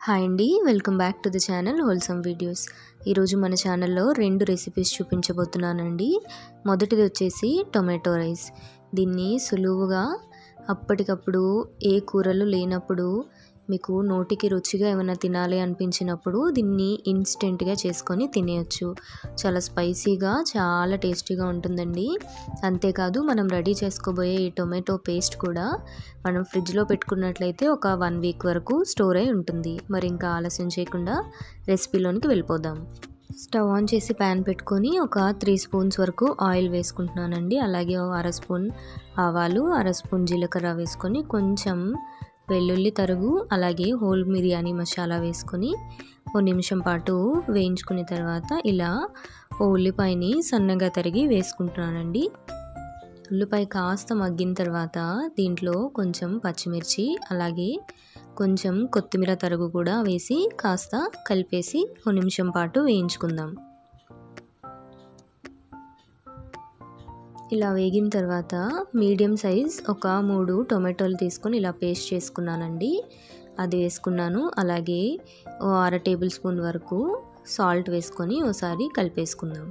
hi అండి welcome back to the channel wholesome videos ఈరోజు మన ఛానల్లో రెండు రెసిపీస్ చూపించబోతున్నానండి మొదటిది వచ్చేసి టొమాటో రైస్ దీన్ని సులువుగా అప్పటికప్పుడు ఏ కూరలు లేనప్పుడు మీకు నోటికి రుచిగా ఏమైనా తినాలి అనిపించినప్పుడు దీన్ని ఇన్స్టెంట్గా చేసుకొని తినేయచ్చు చాలా స్పైసీగా చాలా టేస్టీగా ఉంటుందండి అంతేకాదు మనం రెడీ చేసుకోబోయే ఈ టొమాటో పేస్ట్ కూడా మనం ఫ్రిడ్జ్లో పెట్టుకున్నట్లయితే ఒక వన్ వీక్ వరకు స్టోర్ అయి ఉంటుంది మరి ఇంకా ఆలస్యం చేయకుండా రెసిపీలోనికి వెళ్ళిపోదాం స్టవ్ ఆన్ చేసి ప్యాన్ పెట్టుకొని ఒక త్రీ స్పూన్స్ వరకు ఆయిల్ వేసుకుంటున్నానండి అలాగే ఓ అర స్పూన్ ఆవాలు అర స్పూన్ జీలకర్ర వేసుకొని కొంచెం వెల్లుల్లి తరుగు అలాగే హోల్ బిర్యానీ మసాలా వేసుకొని ఓ నిమిషం పాటు వేయించుకున్న తర్వాత ఇలా ఓ ఉల్లిపాయని సన్నగా తరిగి వేసుకుంటున్నానండి ఉల్లిపాయ కాస్త మగ్గిన తర్వాత దీంట్లో కొంచెం పచ్చిమిర్చి అలాగే కొంచెం కొత్తిమీర తరుగు కూడా వేసి కాస్త కలిపేసి ఓ నిమిషం పాటు వేయించుకుందాం ఇలా వేగిన తర్వాత మీడియం సైజ్ ఒక మూడు టొమాటోలు తీసుకొని ఇలా పేస్ట్ చేసుకున్నానండి అది వేసుకున్నాను అలాగే ఓ అర టేబుల్ స్పూన్ వరకు సాల్ట్ వేసుకొని ఓసారి కలిపేసుకుందాం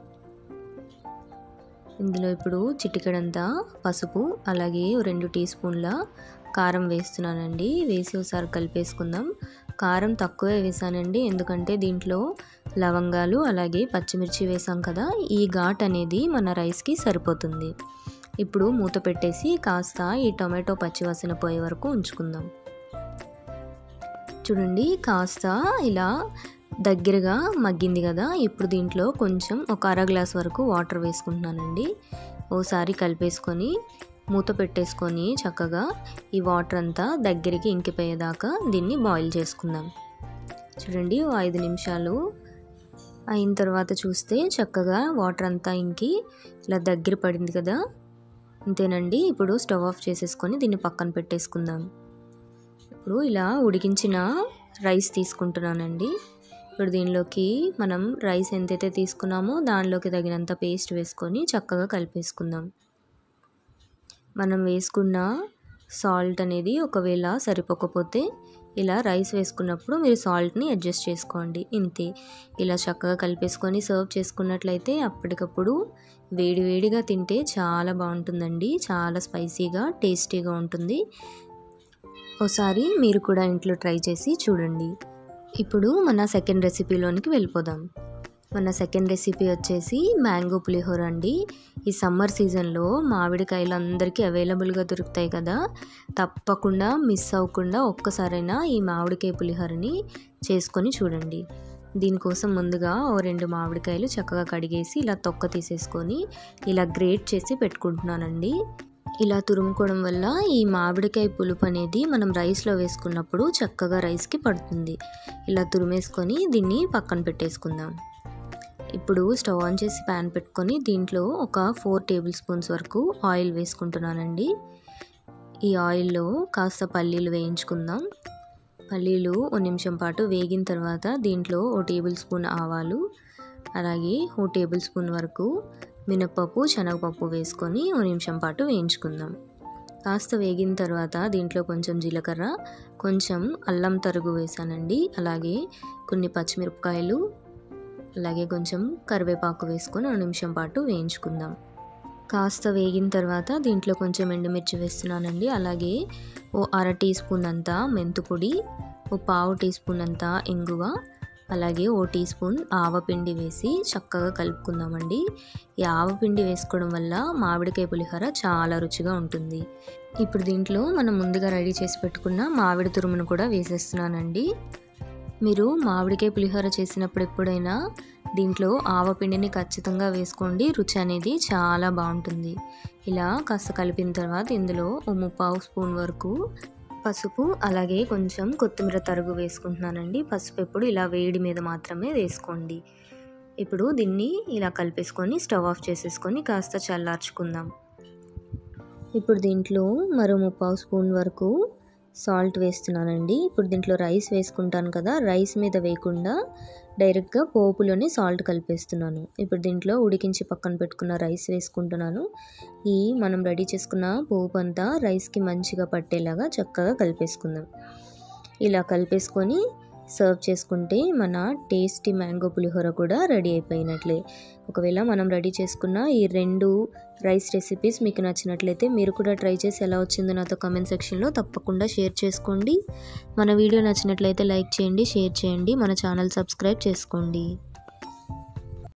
ఇందులో ఇప్పుడు చిటికెడంతా పసుపు అలాగే రెండు టీ స్పూన్ల కారం వేస్తున్నానండి వేసి ఒకసారి కలిపేసుకుందాం కారం తక్కువే వేసానండి ఎందుకంటే దీంట్లో లవంగాలు అలాగే పచ్చిమిర్చి వేసాం కదా ఈ ఘాట్ అనేది మన రైస్కి సరిపోతుంది ఇప్పుడు మూత పెట్టేసి కాస్త ఈ టొమాటో పచ్చివాసన పోయే వరకు ఉంచుకుందాం చూడండి కాస్త ఇలా దగ్గరగా మగ్గింది కదా ఇప్పుడు దీంట్లో కొంచెం ఒక అర గ్లాస్ వరకు వాటర్ వేసుకుంటున్నానండి ఓసారి కలిపేసుకొని మూత పెట్టేసుకొని చక్కగా ఈ వాటర్ అంతా దగ్గరికి ఇంకిపోయేదాకా దీన్ని బాయిల్ చేసుకుందాం చూడండి ఓ ఐదు నిమిషాలు అయిన తర్వాత చూస్తే చక్కగా వాటర్ అంతా ఇంకి ఇలా దగ్గర పడింది కదా అంతేనండి ఇప్పుడు స్టవ్ ఆఫ్ చేసేసుకొని దీన్ని పక్కన పెట్టేసుకుందాం ఇప్పుడు ఇలా ఉడికించిన రైస్ తీసుకుంటున్నానండి ఇప్పుడు దీనిలోకి మనం రైస్ ఎంతైతే తీసుకున్నామో దానిలోకి తగినంత పేస్ట్ వేసుకొని చక్కగా కలిపేసుకుందాం మనం వేసుకున్న సాల్ట్ అనేది ఒకవేళ సరిపోకపోతే ఇలా రైస్ వేసుకున్నప్పుడు మీరు సాల్ట్ని అడ్జస్ట్ చేసుకోండి ఇంతే ఇలా చక్కగా కలిపేసుకొని సర్వ్ చేసుకున్నట్లయితే అప్పటికప్పుడు వేడి వేడిగా తింటే చాలా బాగుంటుందండి చాలా స్పైసీగా టేస్టీగా ఉంటుంది ఒకసారి మీరు కూడా ఇంట్లో ట్రై చేసి చూడండి ఇప్పుడు మన సెకండ్ రెసిపీలోనికి వెళ్ళిపోదాం మన సెకండ్ రెసిపీ వచ్చేసి మ్యాంగో పులిహోర అండి ఈ సమ్మర్ సీజన్లో మామిడికాయలు అందరికీ అవైలబుల్గా దొరుకుతాయి కదా తప్పకుండా మిస్ అవ్వకుండా ఒక్కసారైనా ఈ మామిడికాయ పులిహోరని చేసుకొని చూడండి దీనికోసం ముందుగా ఓ రెండు మామిడికాయలు చక్కగా కడిగేసి ఇలా తొక్క తీసేసుకొని ఇలా గ్రేట్ చేసి పెట్టుకుంటున్నానండి ఇలా తురుముకోవడం వల్ల ఈ మామిడికాయ పులుపు అనేది మనం రైస్లో వేసుకున్నప్పుడు చక్కగా రైస్కి పడుతుంది ఇలా తురిమేసుకొని దీన్ని పక్కన పెట్టేసుకుందాం ఇప్పుడు స్టవ్ ఆన్ చేసి ప్యాన్ పెట్టుకొని దీంట్లో ఒక ఫోర్ టేబుల్ స్పూన్స్ వరకు ఆయిల్ వేసుకుంటున్నానండి ఈ ఆయిల్లో కాస్త పల్లీలు వేయించుకుందాం పల్లీలు ఓ నిమిషం పాటు వేగిన తర్వాత దీంట్లో ఓ టేబుల్ స్పూన్ ఆవాలు అలాగే ఓ టేబుల్ స్పూన్ వరకు మినప్పప్పు శనగపప్పు వేసుకొని ఓ నిమిషం పాటు వేయించుకుందాం కాస్త వేగిన తర్వాత దీంట్లో కొంచెం జీలకర్ర కొంచెం అల్లం తరుగు వేసానండి అలాగే కొన్ని పచ్చిమిరపకాయలు అలాగే కొంచెం కరివేపాకు వేసుకొని ఒక నిమిషం పాటు వేయించుకుందాం కాస్త వేగిన తర్వాత దీంట్లో కొంచెం ఎండుమిర్చి వేస్తున్నానండి అలాగే ఓ అర టీ స్పూన్ అంతా మెంతుపొడి ఓ పావు టీ స్పూన్ అంతా ఇంగువ అలాగే ఓ టీ స్పూన్ ఆవపిండి వేసి చక్కగా కలుపుకుందామండి ఈ ఆవపిండి వేసుకోవడం వల్ల మామిడికాయ పులిహోర చాలా రుచిగా ఉంటుంది ఇప్పుడు దీంట్లో మనం ముందుగా రెడీ చేసి పెట్టుకున్న మామిడి తురుమును కూడా వేసేస్తున్నానండి మీరు మామిడికాయ పులిహోర చేసినప్పుడు ఎప్పుడైనా దీంట్లో ఆవపిండిని ఖచ్చితంగా వేసుకోండి రుచి అనేది చాలా బాగుంటుంది ఇలా కాస్త కలిపిన తర్వాత ఇందులో ఓ ముప్పావు స్పూన్ వరకు పసుపు అలాగే కొంచెం కొత్తిమీర తరుగు వేసుకుంటున్నానండి పసుపు ఎప్పుడు ఇలా వేడి మీద మాత్రమే వేసుకోండి ఇప్పుడు దీన్ని ఇలా కలిపేసుకొని స్టవ్ ఆఫ్ చేసేసుకొని కాస్త చల్లార్చుకుందాం ఇప్పుడు దీంట్లో మరో ముప్పావు స్పూన్ వరకు సాల్ట్ వేస్తున్నానండి ఇప్పుడు దీంట్లో రైస్ వేసుకుంటాను కదా రైస్ మీద వేయకుండా డైరెక్ట్గా పోపులోనే సాల్ట్ కలిపేస్తున్నాను ఇప్పుడు దీంట్లో ఉడికించి పక్కన పెట్టుకున్న రైస్ వేసుకుంటున్నాను ఈ మనం రెడీ చేసుకున్న పోపు అంతా రైస్కి మంచిగా పట్టేలాగా చక్కగా కలిపేసుకుందాం ఇలా కలిపేసుకొని సర్వ్ చేసుకుంటే మన టేస్టీ మ్యాంగో పులిహోర కూడా రెడీ అయిపోయినట్లే ఒకవేళ మనం రెడీ చేసుకున్న ఈ రెండు రైస్ రెసిపీస్ మీకు నచ్చినట్లయితే మీరు కూడా ట్రై చేసి ఎలా వచ్చిందో నాతో కమెంట్ సెక్షన్లో తప్పకుండా షేర్ చేసుకోండి మన వీడియో నచ్చినట్లయితే లైక్ చేయండి షేర్ చేయండి మన ఛానల్ సబ్స్క్రైబ్ చేసుకోండి